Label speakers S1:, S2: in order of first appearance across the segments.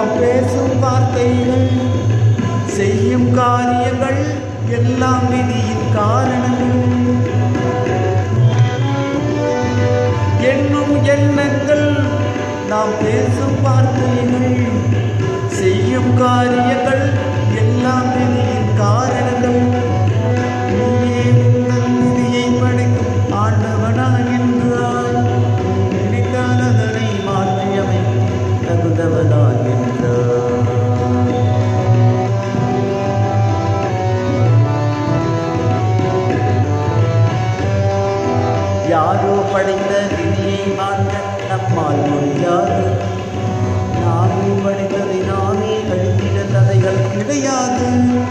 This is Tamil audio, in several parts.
S1: நாம் பேசும் வார்த்தைகள் செய்யும் காரியங்கள் எல்லாம் விதியின் காரணங்கள் எண்ணும் எண்ணங்கள் நாம் பேசும் வார்த்தைகள் செய்யும் காரியங்கள் எல்லாம் விதியின் காரணங்கள் நீயே உந்தன் விதியை படைக்கும் ஆண்டவனாகின்றாய் நினைத்தால் அதனை மாற்றியமைக்க தகுந்தவனாகின்றாய் யாரோ படைத்த விதியை மாற்ற நம்மால் முடியாது நாமே படைத்ததை நாமே கழித்திட தடைகள் கிடையாது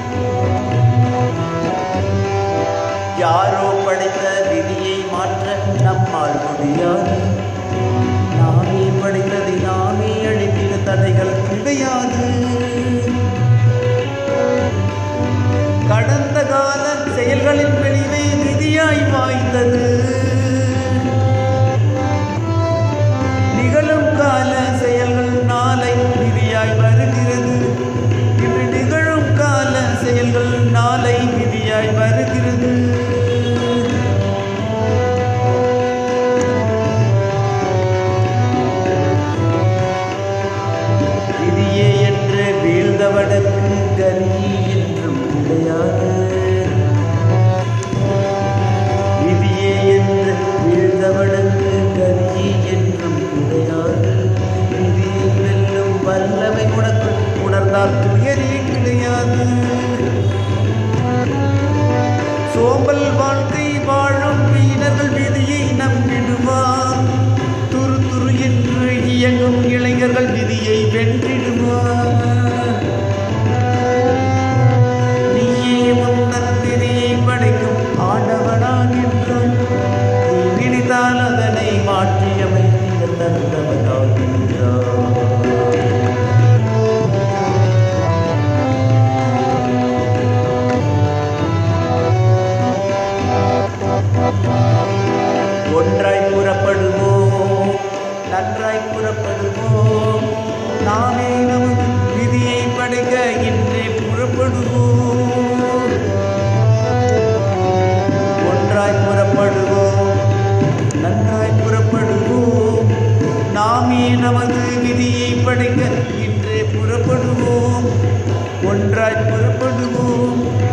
S1: யாரோ படைத்த விதியை மாற்ற நம்மால் முடியாது நாமே படைத்ததை நாமே அழித்திட தடைகள் கிடையாது கடந்த கால செயல்களின் வெளிவே விதியாய் வாய்ந்தது நிகழும் கால செயல்கள் நாளை விதியாய் வருகிறது இன்று நிகழும் கால செயல்கள் நாளை விதியாய் வருகிறது விதியே என்று வீழ்ந்தவனுக்கு கதி என்றும் கிடையாது விதியே என்று வீழ்ந்தவனுக்கு கதி என்றும் கிடையாது விதியை வெல்லும் வல்லமை உனக்கு உணர்ந்தால் துயரே கிடையாது சோம்பல் வாழ்க்கை வாழும் வீரர்கள் விதியை நம்பிடுவார் துரு துரு என்று இயங்கும் இளைஞர்கள் விதியை வென்றிடுவார் நீயே முந்தன் விதியை படைக்கும் ஆண்டவனாகின்றாய் நீ நினைத்தால் அதனை மாற்றியமைத்திட தந்தவனாகின்றாய் ஒன்றாய் புறப்படுவோம் நன்றாய் புறப்படுவோம் நாமே நமது விதியை படைக்க இன்றே புறப்படுவோம் ஒன்றாய் புறப்படுவோம் நன்றாய் புறப்படுவோம் நாமே நமது விதியை படைக்க இன்றே புறப்படுவோம் ஒன்றாய் புறப்படுவோம்